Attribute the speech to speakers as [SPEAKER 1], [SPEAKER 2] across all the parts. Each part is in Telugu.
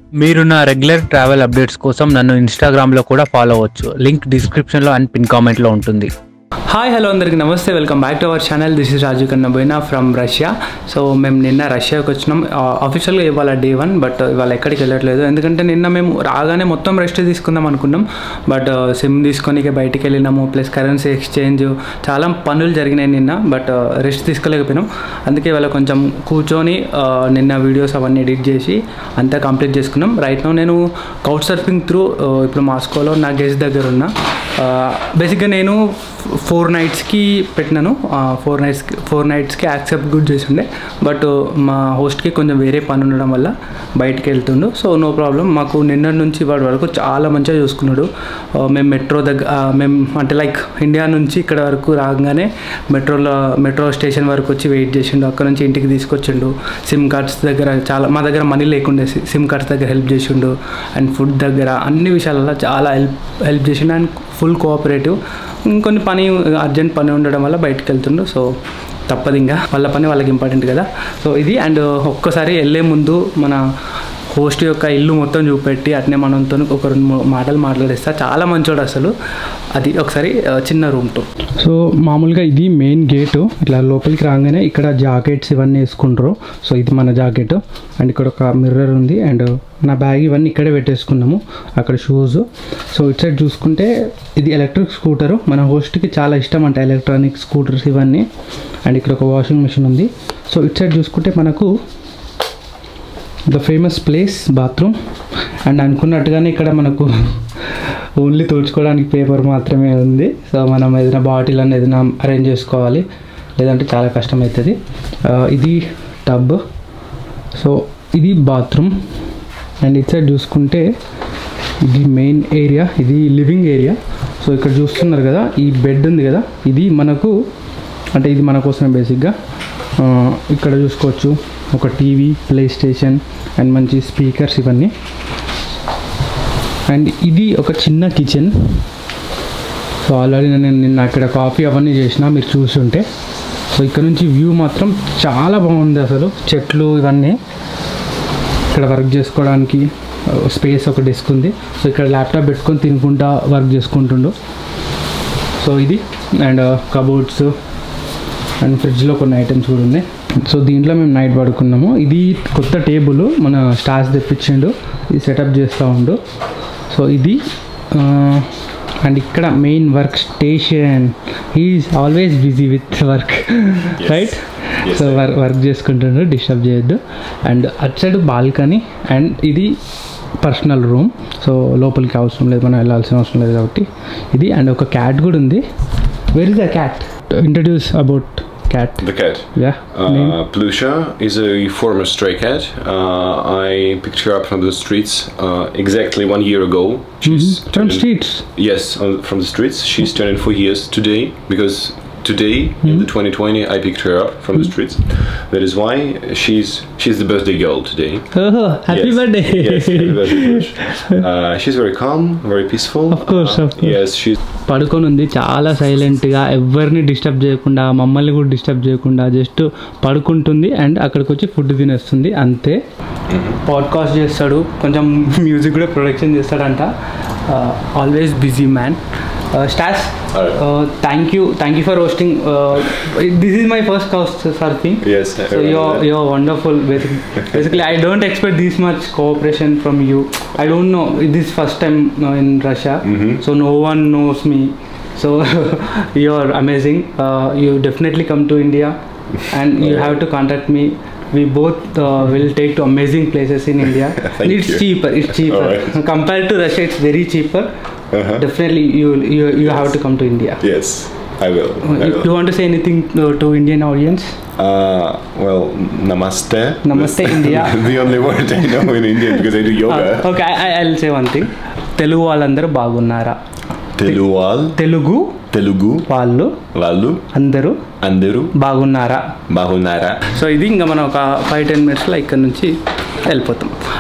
[SPEAKER 1] మీరు నా రెగ్యులర్ ట్రావెల్ అప్డేట్స్ కోసం నన్ను ఇన్స్టాగ్రామ్లో కూడా ఫాలో అవ్వచ్చు లింక్ డిస్క్రిప్షన్లో అండ్ పిన్ కామెంట్లో ఉంటుంది హాయ్ హలో అందరికీ నమస్తే welcome back to our channel this is Raju Kannaboina from Russia so మేము నిన్న రష్యాకి వచ్చినాం అఫీషియల్గా ఇవాళ డే వన్ బట్ ఇవాళ ఎక్కడికి వెళ్ళట్లేదు ఎందుకంటే నిన్న మేము రాగానే మొత్తం రెస్ట్ తీసుకుందాం అనుకున్నాం బట్ సిమ్ తీసుకొని బయటికి వెళ్ళినాము ప్లస్ కరెన్సీ ఎక్స్చేంజ్ చాలా పనులు జరిగినాయి నిన్న బట్ రెస్ట్ తీసుకోలేకపోయినాం అందుకే ఇవాళ కొంచెం కూర్చొని ఆ, నిన్న వీడియోస్ అవన్నీ ఎడిట్ చేసి అంతా కంప్లీట్ చేసుకున్నాం రైట్ నో నేను కౌట్ సర్ఫింగ్ త్రూ ఇప్పుడు మాస్కోలో నా గెస్ట్ దగ్గర ఉన్నా బేసిక్గా నేను ఫోర్ నైట్స్కి పెట్టినాను ఫోర్ నైట్స్కి ఫోర్ నైట్స్కి యాక్సెప్ట్ గుడ్ చేసిండే బట్ మా హోస్ట్కి కొంచెం వేరే పని ఉండడం వల్ల బయటికి వెళ్తుండు సో నో ప్రాబ్లం మాకు నిన్న నుంచి వాడి వరకు చాలా మంచిగా చూసుకున్నాడు ఆ, మేము మెట్రో దగ్గర ఆ, మేము అంటే లైక్ ఇండియా నుంచి ఇక్కడ వరకు రాగానే మెట్రోలో మెట్రో స్టేషన్ వరకు వచ్చి వెయిట్ చేసిండు అక్కడ నుంచి ఇంటికి తీసుకొచ్చిండు సిమ్ కార్డ్స్ దగ్గర చాలా మా దగ్గర మనీ లేకుండే సిమ్ కార్డ్స్ దగ్గర హెల్ప్ చేసిండు అండ్ ఫుడ్ దగ్గర అన్ని విషయాలలో చాలా హెల్ప్ హెల్ప్ చేసిండు అండ్ ఫుల్ కోఆపరేటివ్ ఇంకొన్ని పని అర్జెంట్ పని ఉండడం వల్ల బయటకు వెళ్తుండు సో తప్పదు ఇంకా వాళ్ళ పని వాళ్ళకి ఇంపార్టెంట్ కదా సో ఇది అండ్ ఒక్కసారి వెళ్ళే ముందు మన హోస్ట్ యొక్క ఇల్లు మొత్తం చూపెట్టి అట్నే మనతో ఒక రెండు మూడు మాటలు మాట్లాడేస్తా చాలా మంచోడు అసలు అది ఒకసారి ఆ, చిన్న రూమ్ టూర్ సో మామూలుగా ఇది మెయిన్ గేటు ఇట్లా లోపలికి రాగానే ఇక్కడ జాకెట్స్ ఇవన్నీ వేసుకుంటారు సో ఇది మన జాకెట్ అండ్ ఇక్కడ ఒక మిర్రర్ ఉంది అండ్ నా బ్యాగ్ ఇవన్నీ ఇక్కడే పెట్టేసుకున్నాము అక్కడ షూస్ సో ఇటు సైడ్ చూసుకుంటే ఇది ఎలక్ట్రిక్ స్కూటరు మన హోస్ట్కి చాలా ఇష్టం అంట ఎలక్ట్రానిక్ స్కూటర్స్ ఇవన్నీ అండ్ ఇక్కడ ఒక వాషింగ్ మిషన్ ఉంది సో ఇటు సైడ్ చూసుకుంటే మనకు the famous place bathroom and అనుకున్నట్టుగానే ఇక్కడ మనకు ఓన్లీ తుడుచుకోవడానికి పేపర్ మాత్రమే ఉంది సో మనం ఏదైనా బాటిల్ అని ఏదైనా అరేంజ్ చేసుకోవాలి లేదంటే చాలా కష్టం అవుతుంది ఆ, ఇది టబ్ సో ఇది బాత్రూమ్ అండ్ ఇటు సైడ్ చూసుకుంటే ఇది మెయిన్ ఏరియా ఇది లివింగ్ ఏరియా సో ఇక్కడ చూస్తున్నారు కదా ఈ బెడ్ ఉంది కదా ఇది మనకు అంటే ఇది మన కోసమే బేసిక్గా ఆ, ఇక్కడ చూసుకోవచ్చు ఒక టీవీ ప్లే స్టేషన్ అండ్ మంచి స్పీకర్స్ ఇవన్నీ అండ్ ఇది ఒక చిన్న కిచెన్ సో ఆల్రెడీ నేను నిన్న అక్కడ కాఫీ అవన్నీ చేసిన మీరు చూస్తుంటే సో ఇక్కడ నుంచి వ్యూ మాత్రం చాలా బాగుంది అసలు చెట్లు ఇవన్నీ ఇక్కడ వర్క్ చేసుకోవడానికి స్పేస్ ఒక డెస్క్ ఉంది సో ఇక్కడ ల్యాప్టాప్ పెట్టుకొని తినుకుంటా వర్క్ చేసుకుంటుండు సో ఇది అండ్ కబోర్డ్స్ అండ్ ఫ్రిడ్జ్లో కొన్ని ఐటమ్స్ కూడా ఉన్నాయి సో దీంట్లో మేము నైట్ పడుకున్నాము ఇది కొత్త టేబుల్ మన స్టార్స్ తెప్పించిండు ఇది సెటప్ చేస్తూ ఉండు సో ఇది అండ్ ఇక్కడ main work station he's always busy with work right
[SPEAKER 2] Yes,
[SPEAKER 1] so
[SPEAKER 2] sir.
[SPEAKER 1] Work work చేసుకుంటుండ్రు డిస్టర్బ్ చేయొద్దు అండ్ అటు సైడ్ బాల్కనీ అండ్ ఇది పర్సనల్ రూమ్ సో లోపలికి అవసరం లేదు మనం వెళ్ళాల్సిన అవసరం లేదు కాబట్టి ఇది అండ్ ఒక క్యాట్ కూడా ఉంది where is the cat introduce about cat
[SPEAKER 2] The cat.
[SPEAKER 1] Yeah name
[SPEAKER 2] Uh, Plusha is a former stray cat. Uh, I picked her up from the streets uh, exactly one year ago. She's
[SPEAKER 1] from
[SPEAKER 2] turning-
[SPEAKER 1] streets
[SPEAKER 2] Yes, on, from the streets. She's turning four years today because today in the 2020 I picked her up from the streets. That is why she's she's the birthday girl today.
[SPEAKER 1] ఓహో happy
[SPEAKER 2] Yes.
[SPEAKER 1] Birthday
[SPEAKER 2] Yes, happy birthday, Plush. Uh, she's very calm, very peaceful.
[SPEAKER 1] Of course,
[SPEAKER 2] Uh,
[SPEAKER 1] of course.
[SPEAKER 2] Yes, she's
[SPEAKER 1] పడుకొని ఉంది చాలా సైలెంట్గా ఎవరిని డిస్టర్బ్ చేయకుండా మమ్మల్ని కూడా డిస్టర్బ్ చేయకుండా జస్ట్ పడుకుంటుంది అండ్ అక్కడికి వచ్చి ఫుడ్ తినేస్తుంది అంతే పాడ్కాస్ట్ చేస్తాడు కొంచెం మ్యూజిక్ కూడా ప్రొడక్షన్ చేస్తాడంట ఆల్వేస్ బిజీ మ్యాన్ స్టాస్
[SPEAKER 2] Alright.
[SPEAKER 1] Thank you thank you for hosting this is my first couch surfing
[SPEAKER 2] yes. I
[SPEAKER 1] So
[SPEAKER 2] remember
[SPEAKER 1] you're
[SPEAKER 2] that.
[SPEAKER 1] you're wonderful. Basically, basically, I don't expect this much cooperation from you. I don't know. This is first time uh, in Russia,
[SPEAKER 2] Mhm.
[SPEAKER 1] so no one knows me. So you're amazing. Uh, you definitely come to India, and you
[SPEAKER 2] Alright.
[SPEAKER 1] have to contact me. We both uh, will take to amazing places in India.
[SPEAKER 2] Thank
[SPEAKER 1] and it's
[SPEAKER 2] you.
[SPEAKER 1] cheaper. It's cheaper
[SPEAKER 2] Alright.
[SPEAKER 1] compared to Russia. It's very cheaper.
[SPEAKER 2] Uh-huh.
[SPEAKER 1] Definitely, you you you have to come to India.
[SPEAKER 2] Yes, I will. I
[SPEAKER 1] You,
[SPEAKER 2] will.
[SPEAKER 1] you want to say anything to, to Indian audience?
[SPEAKER 2] Uh, well, namaste.
[SPEAKER 1] Namaste,
[SPEAKER 2] That's
[SPEAKER 1] India.
[SPEAKER 2] the only word I know in Indian because I do yoga.
[SPEAKER 1] Okay I I'll say one thing Telugu వాళ్ళందరూ బాగున్నారా
[SPEAKER 2] Teluval,
[SPEAKER 1] తెలుగు
[SPEAKER 2] Telugu,
[SPEAKER 1] వాళ్ళు
[SPEAKER 2] వాళ్ళు
[SPEAKER 1] అందరూ
[SPEAKER 2] అందరూ
[SPEAKER 1] బాగున్నారా
[SPEAKER 2] బాగున్నారా
[SPEAKER 1] సో ఇది ఇంకా మనం ఒక ఫైవ్ టెన్ మినిట్స్లో ఇక్కడ నుంచి వెళ్ళిపోతాం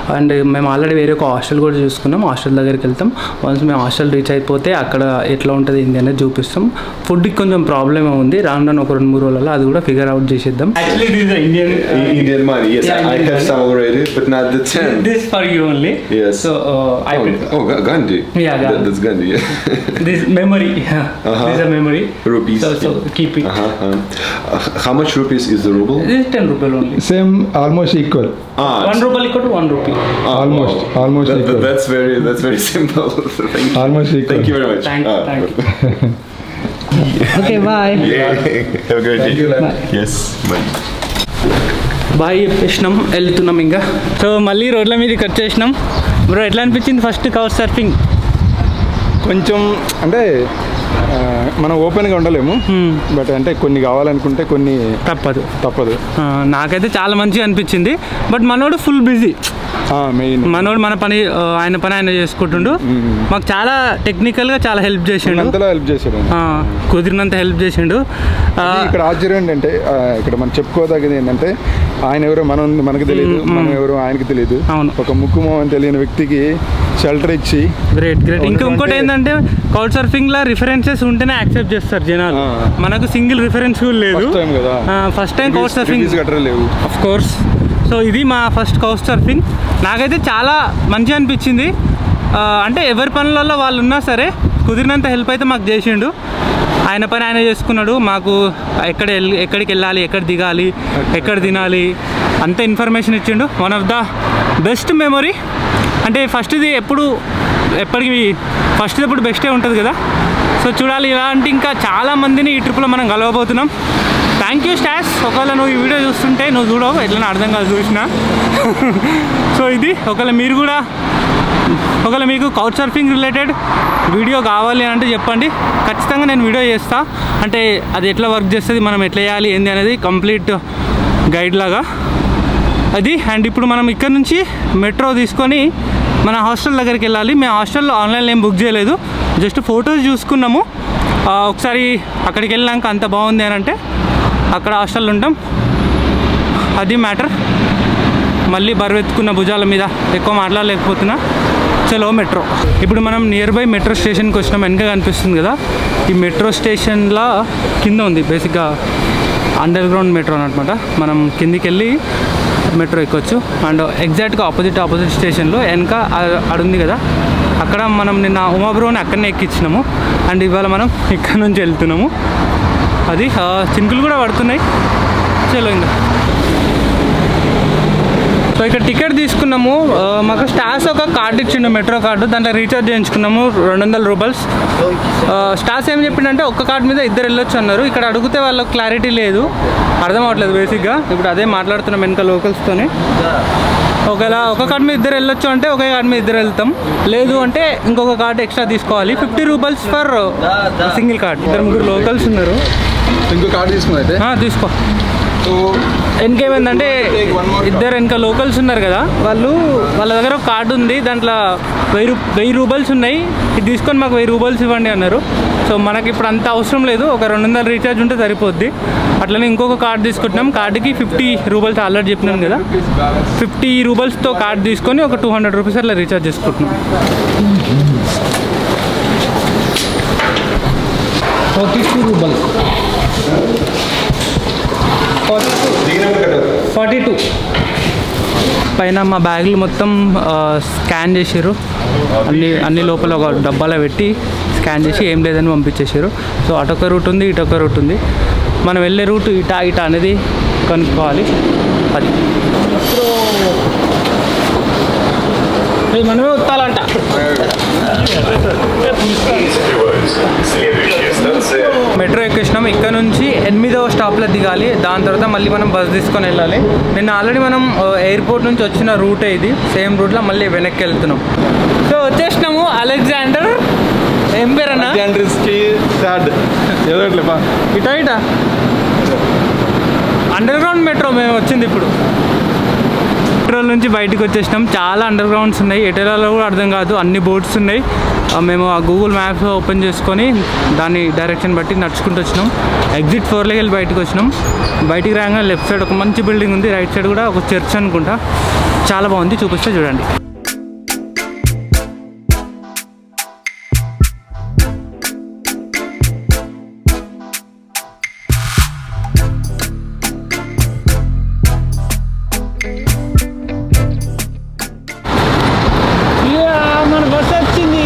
[SPEAKER 1] అండ్ మేము ఆల్రెడీ వేరే ఒక హాస్టల్ కూడా చూసుకున్నాం హాస్టల్ దగ్గరికి వెళ్తాం వన్స్ మేము హాస్టల్ రీచ్ అయిపోతే అక్కడ ఎట్లా ఉంటుంది ఏంటి అనేది చూపిస్తాం ఫుడ్కి కొంచెం ప్రాబ్లమ్ ఉంది రాను రాను ఒక రెండు మూడు రోజులలో అది కూడా ఫిగర్ అవుట్ చేసేద్దాం actually this Indian
[SPEAKER 2] Indian money, yes.
[SPEAKER 1] Yeah,
[SPEAKER 2] I
[SPEAKER 1] Indian
[SPEAKER 2] have
[SPEAKER 1] money.
[SPEAKER 2] some already, but not the 10.
[SPEAKER 1] This for you only
[SPEAKER 2] Yes.
[SPEAKER 1] So I
[SPEAKER 2] Oh, oh, Ga- Gandhi.
[SPEAKER 1] Yeah,
[SPEAKER 2] That-
[SPEAKER 1] Gandhi.
[SPEAKER 2] that's Gandhi, yeah.
[SPEAKER 1] This memory this a memory
[SPEAKER 2] Rupees.
[SPEAKER 1] So so
[SPEAKER 2] yeah.
[SPEAKER 1] Keep it
[SPEAKER 2] Uh-huh, uh, uh, how much rupees is the ruble?
[SPEAKER 1] This ten rupees only
[SPEAKER 3] same almost equal
[SPEAKER 2] Ah,
[SPEAKER 1] one rupee equal to one rupee
[SPEAKER 2] ah,
[SPEAKER 3] almost-
[SPEAKER 2] oh.
[SPEAKER 3] almost
[SPEAKER 2] That- that-
[SPEAKER 3] equal.
[SPEAKER 2] that's very that's very simple. Thank you.
[SPEAKER 3] Almost equal.
[SPEAKER 2] Thank you very much.
[SPEAKER 1] Thank-
[SPEAKER 2] Ah,
[SPEAKER 1] thank
[SPEAKER 2] good.
[SPEAKER 1] Okay bye
[SPEAKER 2] Yeah. Have a great
[SPEAKER 3] Thank
[SPEAKER 2] day.
[SPEAKER 3] you, Lan.
[SPEAKER 2] Yes. Bye.
[SPEAKER 1] Bye చెప్పేసినాం వెళ్తున్నాం ఇంకా సో మళ్ళీ రోడ్ల మీదకి వచ్చేసినాం బ్రో ఎట్లా అనిపించింది ఫస్ట్ కవర్ సర్ఫింగ్
[SPEAKER 3] కొంచెం అంటే ఆ, మనం ఓపెన్గా ఉండలేము బట్ అంటే కొన్ని కావాలనుకుంటే కొన్ని
[SPEAKER 1] తప్పదు
[SPEAKER 3] తప్పదు
[SPEAKER 1] ఆ, నాకైతే చాలా మంచిగా అనిపించింది బట్ మనోడు ఫుల్ బిజీ
[SPEAKER 3] మెయిన్
[SPEAKER 1] మనోడు మన పని ఆ, ఆయన పని ఆయన చేసుకుంటుండు మాకు చాలా టెక్నికల్గా చాలా హెల్ప్ చేసిండు
[SPEAKER 3] అంతలా హెల్ప్ చేశారు ఆయన.
[SPEAKER 1] ఆ, కుదిరినంత హెల్ప్ చేసిండు ఆ,
[SPEAKER 3] ఇక్కడ ఆశ్చర్యం ఏంటంటే ఆ, ఇక్కడ మనం చెప్పుకోదగ్గది ఏంటంటే ఆయన ఎవరో మనం మనకు తెలియదు మనం ఎవరో ఆయనకి తెలియదు
[SPEAKER 1] అవును.
[SPEAKER 3] ఒక ముక్కు మొహం తెలియని వ్యక్తికి షెల్టర్ ఇచ్చి
[SPEAKER 1] గ్రేట్ గ్రేట్ ఇంకా ఇంకోటి ఏంటంటే కౌట్ సర్ఫింగ్ లా రిఫరెన్సెస్ ఉంటేనే యాక్సెప్ట్ చేస్తారు జనాలు
[SPEAKER 3] ఆ.
[SPEAKER 1] మనకు సింగిల్ రిఫరెన్స్ కూడా లేదు
[SPEAKER 3] ఫస్ట్ టైం కదా
[SPEAKER 1] first time couch surfing
[SPEAKER 3] Reviews గట్రా లేవు
[SPEAKER 1] ఆఫ్ కోర్స్ సో ఇది మా ఫస్ట్ కౌచ్ సర్ఫింగ్ నాకైతే చాలా మంచిగా అనిపించింది ఆ, అంటే ఎవరి పనులలో వాళ్ళు ఉన్నా సరే కుదిరినంత హెల్ప్ అయితే మాకు చేసిండు ఆయన పని ఆయన చేసుకున్నాడు మాకు ఎక్కడ వెళ్ళి ఎక్కడికి వెళ్ళాలి ఎక్కడ దిగాలి ఎక్కడ తినాలి అంత ఇన్ఫర్మేషన్ ఇచ్చిండు one of the best memory అంటే ఫస్ట్ది ఎప్పుడు ఎప్పటికి ఫస్ట్ ఎప్పుడు బెస్టే ఉంటుంది కదా సో చూడాలి ఇలాంటి ఇంకా చాలా మందిని ఈ ట్రిప్లో మనం కలవబోతున్నాం థ్యాంక్ యూ స్టాస్ ఒకవేళ నువ్వు ఈ వీడియో చూస్తుంటే నువ్వు చూడవు ఎట్లా అర్థం కాదు చూసిన సో ఇది ఒకవేళ మీరు కూడా ఒకవేళ మీకు కౌచ్ సర్ఫింగ్ రిలేటెడ్ వీడియో కావాలి అంటే చెప్పండి ఖచ్చితంగా నేను వీడియో చేస్తా అంటే అది ఎట్లా వర్క్ చేస్తుంది మనం ఎట్లా చేయాలి ఏంది అనేది కంప్లీట్ గైడ్ లాగా అది అండ్ ఇప్పుడు మనం ఇక్కడ నుంచి మెట్రో తీసుకొని మన హాస్టల్ దగ్గరికి వెళ్ళాలి మేము హాస్టల్లో ఆన్లైన్లో ఏం బుక్ చేయలేదు జస్ట్ ఫొటోస్ చూసుకున్నాము ఆ, ఒకసారి అక్కడికి వెళ్ళాక అంత బాగుంది అని అంటే అక్కడ హాస్టల్లో ఉంటాం అది మ్యాటర్ మళ్ళీ బరువెత్తుకున్న భుజాల మీద ఎక్కువ మాట్లాడలేకపోతున్నా చలో మెట్రో ఇప్పుడు మనం నియర్ బై మెట్రో స్టేషన్కి వచ్చినాం వెనక కనిపిస్తుంది కదా ఈ మెట్రో స్టేషన్లో కింద ఉంది బేసిక్గా అండర్ గ్రౌండ్ మెట్రో అనమాట మనం కిందికి వెళ్ళి మెట్రో ఎక్కొచ్చు అండ్ ఎగ్జాక్ట్గా ఆపోజిట్ ఆపోజిట్ స్టేషన్లో వెనక ఆ- ఆడ ఉంది కదా అక్కడ మనం నిన్న ఉమాబ్రోని అక్కడనే ఎక్కించినాము అండ్ ఇవాళ మనం ఇక్కడ నుంచి వెళ్తున్నాము అది ఆ, చినుకులు కూడా పడుతున్నాయి చలో ఇంకా సో ఇక్కడ టికెట్ తీసుకున్నాము ఆ, మాకు స్టార్స్ ఒక కార్డు ఇచ్చిండు మెట్రో కార్డు దాంట్లో రీఛార్జ్ చేయించుకున్నాము రెండు వందల రూపాయలు స్టార్స్ ఏం చెప్పిండంటే ఒక్క కార్డు మీద ఇద్దరు వెళ్ళొచ్చు అన్నారు ఇక్కడ అడిగితే వాళ్ళకి క్లారిటీ లేదు అర్థం అవ్వట్లేదు బేసిక్గా ఇప్పుడు అదే మాట్లాడుతున్నాం వెనక లోకల్స్తోని ఒకవేళ ఒక కార్డు మీద ఇద్దరు వెళ్ళొచ్చు అంటే ఒకే కార్డు మీద ఇద్దరు వెళ్తాం లేదు అంటే ఇంకొక కార్డు ఎక్స్ట్రా తీసుకోవాలి fifty rupees for single card ఇద్దరు ముగ్గురు లోకల్స్ ఉన్నారు
[SPEAKER 3] ఇంకో కార్డు తీసుకుని అయితే
[SPEAKER 1] ఆ, తీసుకో
[SPEAKER 3] సో
[SPEAKER 1] ఇంకేమైందంటే ఇద్దరు వెనక లోకల్స్ ఉన్నారు కదా వాళ్ళు వాళ్ళ దగ్గర ఒక కార్డు ఉంది దాంట్లో వెయ్యి రూ వెయ్యి రూపాయలు ఉన్నాయి ఇది తీసుకొని మాకు వెయ్యి రూపాయలు ఇవ్వండి అన్నారు సో మనకి ఇప్పుడు అంత అవసరం లేదు ఒక రెండు వందల రీఛార్జ్ ఉంటే సరిపోద్ది అట్లనే ఇంకొక కార్డు తీసుకుంటున్నాం కార్డుకి ఫిఫ్టీ రూపాయలతో ఆల్రెడీ చెప్పినాను కదా ఫిఫ్టీ రూపాయలతో కార్డు తీసుకొని ఒక టూ హండ్రెడ్ రూపీస్ అట్లా రీఛార్జ్ చేసుకుంటున్నాం ఫార్టీ టూ రూపాయలు ఫార్టీ టూ పైన మా బ్యాగులు మొత్తం ఆ, స్కాన్ చేసారు అన్ని అన్ని లోపల ఒక డబ్బాలో పెట్టి స్కాన్ చేసి ఏం లేదని పంపించేసారు సో అటొక రూట్ ఉంది ఇటొక రూట్ ఉంది మనం వెళ్ళే రూట్ ఇటా ఇటా అనేది కనుక్కోవాలి అది ఏయ్, మనమే ఉత్తాలంట మెట్రో ఎక్కేసినాం ఇక్కడ నుంచి ఎనిమిదవ స్టాప్లో దిగాలి దాని తర్వాత మళ్ళీ మనం బస్ తీసుకొని వెళ్ళాలి నిన్న ఆల్రెడీ మనం ఆ, ఎయిర్పోర్ట్ నుంచి వచ్చిన రూటే ఇది సేమ్ రూట్లో మళ్ళీ వెనక్కి వెళ్తున్నాం సో వచ్చేసినాము అలెగ్జాండర్ ఏం పేరు అన్న
[SPEAKER 3] కి సాడ్ ఏదో ఒకటి బా
[SPEAKER 1] ఇటా ఇటా అండర్ గ్రౌండ్ మెట్రో మేము వచ్చింది ఇప్పుడు మెట్రో నుంచి బయటకు వచ్చేసినాం చాలా అండర్ గ్రౌండ్స్ ఉన్నాయి ఎటెలాలో కూడా అర్థం కాదు అన్ని బోర్డ్స్ ఉన్నాయి ఆ, మేము ఆ గూగుల్ మ్యాప్స్ ఓపెన్ చేసుకొని దాని డైరెక్షన్ బట్టి నడుచుకుంటూ వచ్చినాం ఎగ్జిట్ ఫోర్లోకి వెళ్ళి బయటకు వచ్చినాం బయటికి రాగానే లెఫ్ట్ సైడ్ ఒక మంచి బిల్డింగ్ ఉంది రైట్ సైడ్ కూడా ఒక చర్చ్ అనుకుంటా చాలా బాగుంది చూపిస్తే చూడండి మన బస్ వచ్చింది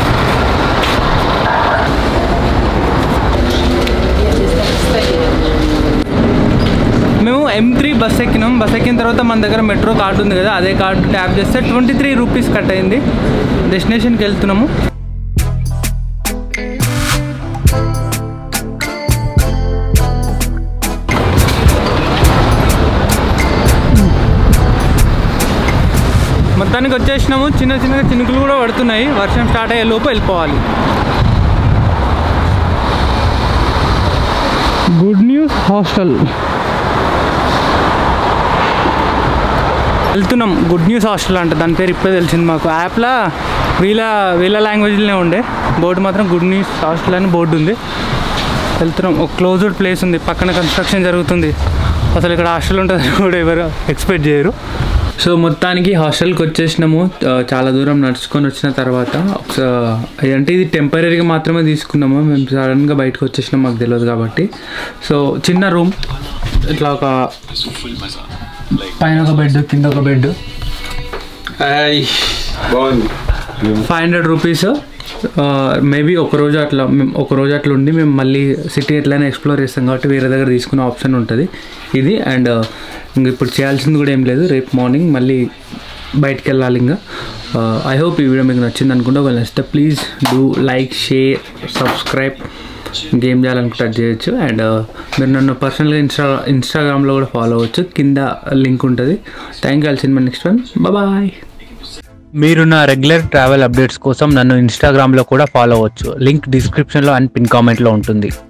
[SPEAKER 1] మేము ఎం త్రీ బస్ ఎక్కినాం బస్ ఎక్కిన తర్వాత మన దగ్గర మెట్రో కార్డు ఉంది కదా అదే కార్డు ట్యాప్ చేస్తే ట్వంటీ త్రీ రూపీస్ కట్ అయింది డెస్టినేషన్కి వెళ్తున్నాము మొత్తానికి వచ్చేసినాము చిన్న చిన్నగా చినుకులు కూడా పడుతున్నాయి వర్షం స్టార్ట్ అయ్యే లోపు వెళ్ళిపోవాలి గుడ్ న్యూస్ హాస్టల్ వెళ్తున్నాం గుడ్ న్యూస్ హాస్టల్ అంట దాని పేరు ఇప్పుడే తెలిసింది మాకు యాప్లో వీళ్ళ వీళ్ళ లాంగ్వేజ్లోనే ఉండే బోర్డు మాత్రం గుడ్ న్యూస్ హాస్టల్ అని బోర్డు ఉంది వెళ్తున్నాం ఒక క్లోజ్డ్ ప్లేస్ ఉంది పక్కన కన్స్ట్రక్షన్ జరుగుతుంది అసలు ఇక్కడ హాస్టల్ ఉంటుందని కూడా ఎవరు ఎక్స్పెక్ట్ చేయరు సో మొత్తానికి హాస్టల్కి వచ్చేసినాము ఆ, చాలా దూరం నడుచుకొని వచ్చిన తర్వాత ఒకసారి అంటే ఇది టెంపరీగా మాత్రమే తీసుకున్నాము మేము సడన్గా బయటకు వచ్చేసినాం మాకు తెలియదు కాబట్టి సో చిన్న రూమ్ ఇట్లా ఒక పైన ఒక బెడ్ కింద ఒక బెడ్
[SPEAKER 2] బాగుంది
[SPEAKER 1] ఫైవ్ హండ్రెడ్ రూపీస్ మేబీ ఒక రోజు అట్లా మేము ఒక రోజు అట్లా ఉండి మేము మళ్ళీ సిటీ ఎట్లయినా ఎక్స్ప్లోర్ చేస్తాం కాబట్టి వేరే దగ్గర తీసుకునే ఆప్షన్ ఉంటుంది ఇది అండ్ ఇంక ఇప్పుడు చేయాల్సింది కూడా ఏం లేదు రేపు మార్నింగ్ మళ్ళీ బయటికి వెళ్ళాలి ఇంకా ఐ హోప్ ఈ వీడియో మీకు నచ్చింది అనుకుంటే ఒకవేళ నచ్చితే please do like share subscribe game చేయాలనుకుంటే అది చేయొచ్చు అండ్ మీరు నన్ను పర్సనల్గా ఇన్స్టా ఇన్స్టాగ్రామ్లో కూడా ఫాలో అవ్వచ్చు కింద లింక్ ఉంటుంది థ్యాంక్ యూ కలిసింది నెక్స్ట్ వన్ బాయ్ మీరు నా రెగ్యులర్ ట్రావెల్ అప్డేట్స్ కోసం నన్ను ఇన్స్టాగ్రామ్లో కూడా ఫాలో అవ్వచ్చు లింక్ డిస్క్రిప్షన్లో అండ్ పిన్ కామెంట్లో ఉంటుంది